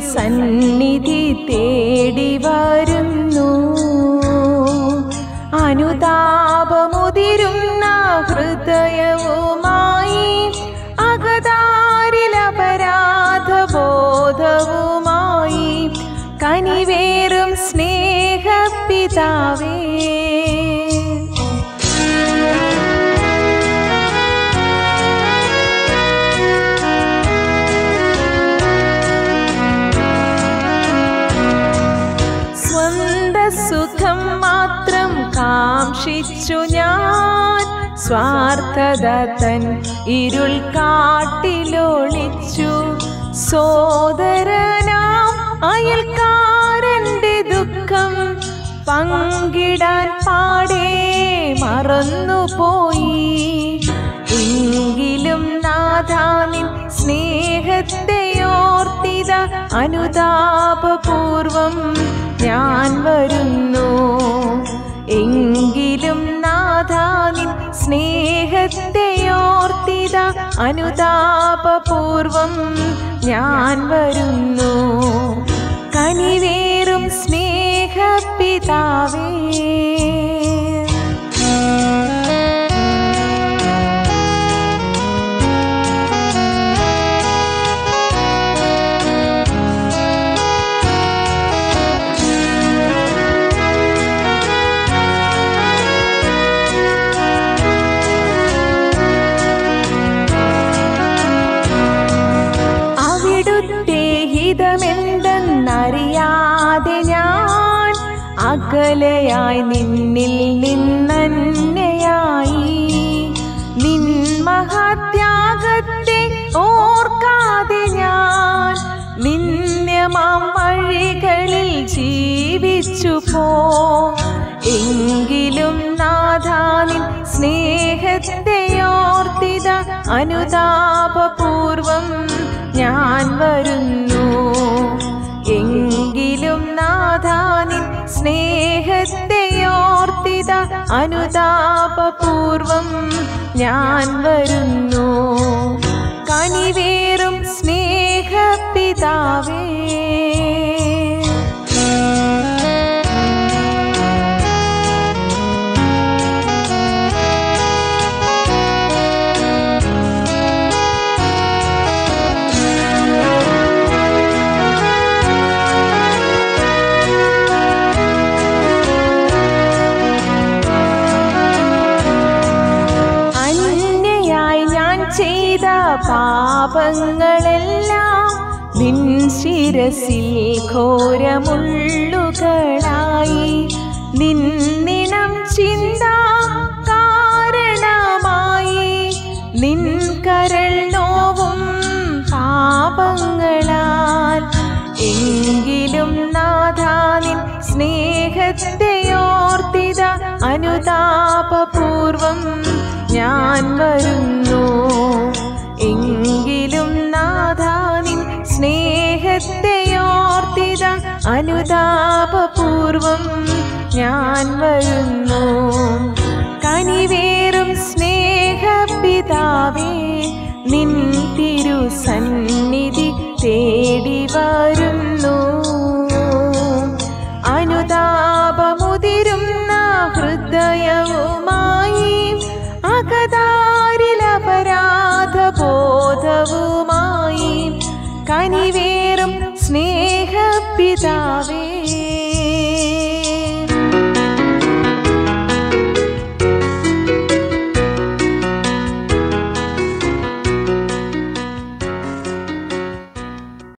സന്നിധി തേടി വരുന്നു അനുതാപമുതിരുന്ന ഹൃദയവുമായി അകതാരിലപരാധബോധവുമായി കനിവേറും സ്നേഹപിതാവേ സ്വന്ത സുഖം മാത്രം കാക്ഷിച്ചു ഞാൻ സ്വാർത്ഥത തൻ ഇരുൾ കാട്ടിലൊളിച്ചു സോദരനാം അയൽക്കാരന്റെ ദുഃഖം പങ്കിടാൻ പാടേ മറന്നുപോയി എങ്കിലും നാഥാനിൻ സ്നേഹത്തെയോർത്തിത അനുതാപപൂർവം ഞാൻ വരുന്നു എങ്കിലും നാഥാനിൻ സ്നേഹത്തെയോർത്തിത അനുതാപപൂർവം ഞാൻ വരുന്നു കനിവേറും സ്നേഹപിതാവേ അവിടുത്തെ ഹിതമെന്തെന്നറിയാതെ ഞാൻ അകലയായി നിന്നിൽ നിന്നന്നെയായി നിൻ മഹത്യാഗത്തെ ഓർക്കാതെ ഞാൻ നിന്യമാം വഴികളിൽ ജീവിച്ചു പോ എങ്കിലും നാഥാനിൻ സ്നേഹത്തെയോർത്തിത അനുതാപപൂർവം ഞാൻ വരുന്നു എങ്കിലും നാഥാനിൻ സ്നേഹത്തെയോർത്തിത അനുതാപപൂർവം ഞാൻ വരുന്നു കനിവേറും സ്നേഹപിതാവേ അന്യയായി ഞാൻ ചെയ്ത പാപങ്ങളെല്ലാം നിൻ ശിരസിൽ ഘോരമുള്ളുകളായി നിന്നിനം ചിന്ത കാരണമായി നിൻ കരൾ നോവും പാപങ്ങളാൽ എങ്കിലും നാഥാനിൻ സ്നേഹത്തെയോർത്തിത അനുതാപപൂർവം ഞാൻ വരുന്നു എങ്കിലും നാഥാനിൻ സ്നേഹത്തെയോർത്തിത അനുതാപപൂർവം ഞാൻ വരുന്നു കനിവേറും സ്നേഹപിതാവേ നിൻ തിരുസന്നിധി തേടി വരുന്നു അനുതാപമുതിരുന്ന ഹൃദയവുമായി അകതാ